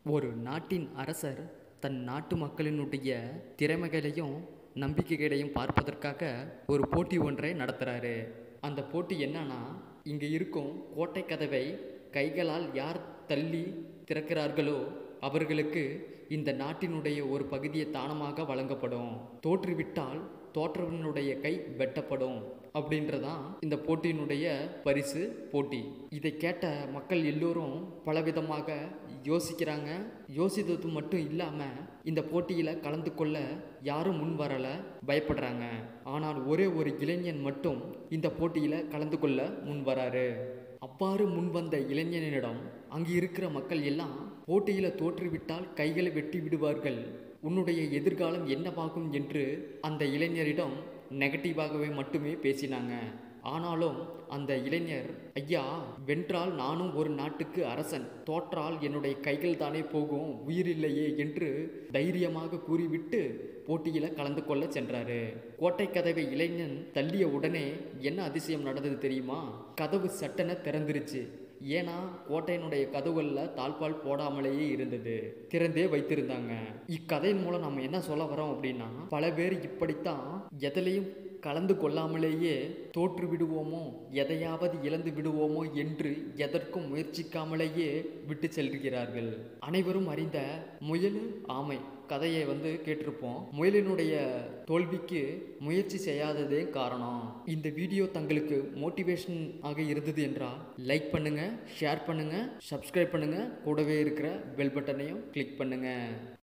ஒரு நாட்டின் அரசர் தன் நாட்டு மக்களினுடைய திறமைகளையும் நம்பிக்கைகளையும் பார்ப்பதற்காக ஒரு போட்டி ஒன்றை நடத்துகிறாரு அந்த போட்டி என்னன்னா இங்கே இருக்கும் கோட்டை கதவை கைகளால் யார் தள்ளி திறக்கிறார்களோ அவர்களுக்கு இந்த நாட்டினுடைய ஒரு பகுதியை தானமாக வழங்கப்படும் தோற்றுவிட்டால் தோற்றவனுடைய கை வெட்டப்படும் அப்படின்றதான் இந்த போட்டியினுடைய பரிசு போட்டி இதை கேட்ட மக்கள் எல்லோரும் பலவிதமாக யோசிக்கிறாங்க யோசித்தது மட்டும் இல்லாமல் இந்த போட்டியில் கலந்து கொள்ள யாரும் முன் வரலை பயப்படுறாங்க ஆனால் ஒரே ஒரு இளைஞன் மட்டும் இந்த போட்டியில் கலந்து கொள்ள முன் வராரு அவ்வாறு முன்வந்த இளைஞனிடம் அங்கு இருக்கிற மக்கள் எல்லாம் போட்டியில் தோற்றுவிட்டால் கைகளை வெட்டி விடுவார்கள் உன்னுடைய எதிர்காலம் என்னவாகும் என்று அந்த இளைஞரிடம் நெகட்டிவாகவே மட்டுமே பேசினாங்க ஆனாலும் அந்த இளைஞர் ஐயா வென்றால் நானும் ஒரு நாட்டுக்கு அரசன் தோற்றால் என்னுடைய கைகள் தானே போகும் உயிரில்லையே என்று தைரியமாக கூறிவிட்டு போட்டியில் கலந்து கொள்ள சென்றாரு கோட்டை கதவை இளைஞன் தள்ளிய உடனே என்ன அதிசயம் நடந்தது தெரியுமா கதவு சட்டென திறந்துருச்சு ஏன்னா கோட்டையினுடைய கதவுகளில் தாழ்பால் போடாமலேயே இருந்தது திறந்தே வைத்திருந்தாங்க இக்கதையின் மூலம் நம்ம என்ன சொல்ல வரோம் அப்படின்னா பல பேர் இப்படித்தான் எதிலையும் கலந்து கொள்ளாமலேயே தோற்று விடுவோமோ எதையாவது இழந்து விடுவோமோ என்று எதற்கும் முயற்சிக்காமலேயே விட்டு செல்கிறார்கள் அனைவரும் அறிந்த முயல் ஆமை கதையை வந்து கேட்டிருப்போம் முயலினுடைய தோல்விக்கு முயற்சி செய்யாததே காரணம் இந்த வீடியோ தங்களுக்கு மோட்டிவேஷன் ஆக இருந்தது என்றால் லைக் பண்ணுங்க ஷேர் பண்ணுங்க சப்ஸ்கிரைப் பண்ணுங்க கூடவே இருக்கிற பெல் பட்டனையும் கிளிக் பண்ணுங்க